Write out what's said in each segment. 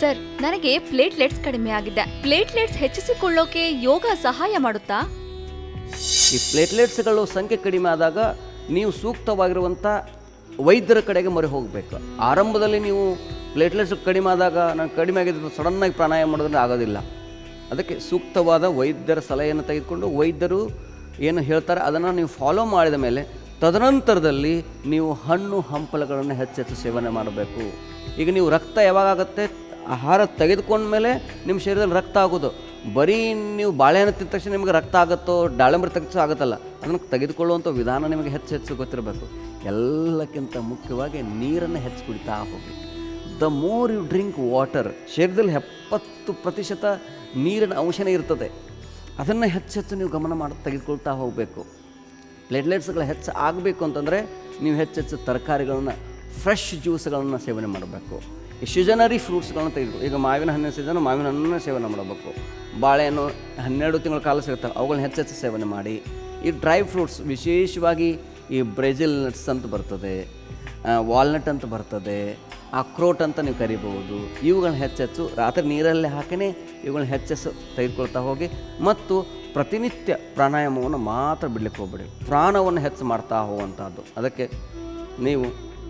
sir ನನಗೆ platelets ಕಡಿಮೆ ಆಗಿದೆ ಪ್ಲೇಟ್ಲೆಟ್ಸ್ ಹೆಚ್ಚಿಸಿಕೊಳ್ಳೋಕೆ ಯೋಗ ಸಹಾಯ ಮಾಡುತ್ತಾ ಈ ಪ್ಲೇಟ್ಲೆಟ್ಸ್ಗಳು ಸಂಖ್ಯೆ ಕಡಿಮೆ ಆದಾಗ ನೀವು ಸೂಕ್ತವಾಗಿರುವಂಥ ವೈದ್ಯರ ಕಡೆಗೆ ಮೊರೆ ಹೋಗಬೇಕು ಆರಂಭದಲ್ಲಿ ನೀವು ಪ್ಲೇಟ್ಲೆಟ್ಸ್ ಕಡಿಮೆ ಆದಾಗ ನಾನು ಕಡಿಮೆ ಆಗಿದ್ದು ಸಡನ್ನಾಗಿ ಪ್ರಾಣಾಯಾಮ ಮಾಡೋದ್ರಿಂದ ಆಗೋದಿಲ್ಲ ಅದಕ್ಕೆ ಸೂಕ್ತವಾದ ವೈದ್ಯರ ಸಲಹೆಯನ್ನು ತೆಗೆದುಕೊಂಡು ವೈದ್ಯರು ಏನು ಹೇಳ್ತಾರೆ ಅದನ್ನು ನೀವು ಫಾಲೋ ಮಾಡಿದ ಮೇಲೆ ತದನಂತರದಲ್ಲಿ ನೀವು ಹಣ್ಣು ಹಂಪಲುಗಳನ್ನು ಹೆಚ್ಚೆಚ್ಚು ಸೇವನೆ ಮಾಡಬೇಕು ಈಗ ನೀವು ರಕ್ತ ಯಾವಾಗ ಆಗುತ್ತೆ ಆಹಾರ ತೆಗೆದುಕೊಂಡ್ಮೇಲೆ ನಿಮ್ಮ ಶರೀರದಲ್ಲಿ ರಕ್ತ ಆಗೋದು ಬರೀ ನೀವು ಬಾಳೆಹಣ್ಣು ತಿಂದ ತಕ್ಷಣ ನಿಮಗೆ ರಕ್ತ ಆಗುತ್ತೋ ದಾಳಿಂಬೆ ತಕ್ಷಣ ಆಗುತ್ತಲ್ಲ ಅದನ್ನು ತೆಗೆದುಕೊಳ್ಳುವಂಥ ವಿಧಾನ ನಿಮಗೆ ಹೆಚ್ಚು ಹೆಚ್ಚು ಗೊತ್ತಿರಬೇಕು ಎಲ್ಲಕ್ಕಿಂತ ಮುಖ್ಯವಾಗಿ ನೀರನ್ನು ಹೆಚ್ಚು ಕುಡಿತಾ ಹೋಗಿ the more you drink water ಶರೀರದಲ್ಲಿ ಎಪ್ಪತ್ತು ಪ್ರತಿಶತ ನೀರಿನ ಅಂಶನೇ ಇರ್ತದೆ ಅದನ್ನು ಹೆಚ್ಚು ಹೆಚ್ಚು ನೀವು ಗಮನ ಮಾಡಿ ತೆಗೆದುಕೊಳ್ತಾ ಹೋಗಬೇಕು ಪ್ಲೇಟ್ಲೆಟ್ಸ್ಗಳು ಹೆಚ್ಚು ಆಗಬೇಕು ಅಂತಂದರೆ ನೀವು ಹೆಚ್ಚೆಚ್ಚು ತರಕಾರಿಗಳನ್ನು ಫ್ರೆಶ್ ಜ್ಯೂಸ್ಗಳನ್ನು ಸೇವನೆ ಮಾಡಬೇಕು ಈ ಸಿಜನರಿ ಫ್ರೂಟ್ಸ್ಗಳನ್ನ ತೆಗೆದು ಈಗ ಮಾವಿನ ಹಣ್ಣಿನ ಸೀಸನ್ ಮಾವಿನ ಹಣ್ಣನ್ನು ಸೇವನೆ ಮಾಡಬೇಕು ಬಾಳೆಹಣ್ಣು ಹನ್ನೆರಡು ತಿಂಗಳ ಕಾಲ ಸಿಗ್ತವೆ ಅವುಗಳನ್ನ ಹೆಚ್ಚೆಚ್ಚು ಸೇವನೆ ಮಾಡಿ ಈ ಡ್ರೈ ಫ್ರೂಟ್ಸ್ ವಿಶೇಷವಾಗಿ ಈ ಬ್ರೆಜಿಲ್ ನಟ್ಸ್ ಅಂತ ಬರ್ತದೆ ವಾಲ್ನಟ್ ಅಂತ ಬರ್ತದೆ ಅಕ್ರೋಟ್ ಅಂತ ನೀವು ಕರಿಬಹುದು ಇವುಗಳನ್ನ ಹೆಚ್ಚೆಚ್ಚು ರಾತ್ರಿ ನೀರಲ್ಲಿ ಹಾಕಿನೇ ಇವುಗಳನ್ನ ಹೆಚ್ಚೆಚ್ಚು ತೆಗೆದುಕೊಳ್ತಾ ಹೋಗಿ ಮತ್ತು ಪ್ರತಿನಿತ್ಯ ಪ್ರಾಣಾಯಾಮವನ್ನು ಮಾತ್ರ ಬಿಡ್ಲಿಕ್ಕೆ ಹೋಗ್ಬೇಡಿ ಪ್ರಾಣವನ್ನು ಹೆಚ್ಚು ಮಾಡ್ತಾ ಹೋಗುವಂಥದ್ದು ಅದಕ್ಕೆ ನೀವು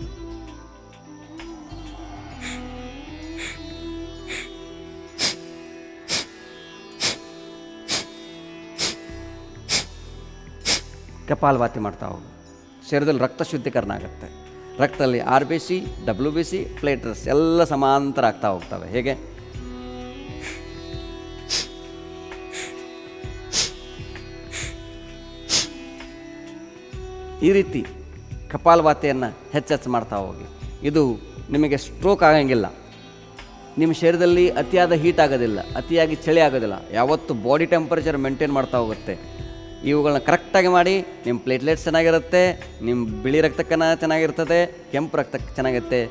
ಕಪಾಲಭಾತಿ ಮಾಡ್ತಾ ಹೋಗಿ ಶರೀರದಲ್ಲಿ ರಕ್ತ ಶುದ್ಧೀಕರಣ ಆಗುತ್ತೆ ರಕ್ತದಲ್ಲಿ R B C W B C platelets ಎಲ್ಲ ಸಮಾಂತರ ಆಗ್ತಾ ಹೋಗ್ತವೆ ಹೇಗೆ ಈ ರೀತಿ ಕಪಾಲಭಾತಿಯನ್ನು ಹೆಚ್ಚೆಚ್ಚು ಮಾಡ್ತಾ ಹೋಗಿ ಇದು ನಿಮಗೆ ಸ್ಟ್ರೋಕ್ ಆಗಂಗಿಲ್ಲ ನಿಮ್ಮ ಶರೀರದಲ್ಲಿ ಅತಿಯಾದ ಹೀಟ್ ಆಗೋದಿಲ್ಲ ಅತಿಯಾಗಿ ಚಳಿ ಆಗೋದಿಲ್ಲ ಯಾವತ್ತು ಬಾಡಿ ಟೆಂಪರೇಚರ್ ಮೇಂಟೈನ್ ಮಾಡ್ತಾ ಹೋಗುತ್ತೆ ಇವುಗಳನ್ನ ಕರೆಕ್ಟಾಗಿ ಮಾಡಿ ನಿಮ್ಮ ಪ್ಲೇಟ್ಲೆಟ್ಸ್ ಚೆನ್ನಾಗಿರುತ್ತೆ ನಿಮ್ಮ ಬಿಳಿ ರಕ್ತ ಕಣ ಚೆನ್ನಾಗಿರ್ತದೆ ಕೆಂಪು ರಕ್ತ ಚೆನ್ನಾಗಿರುತ್ತೆ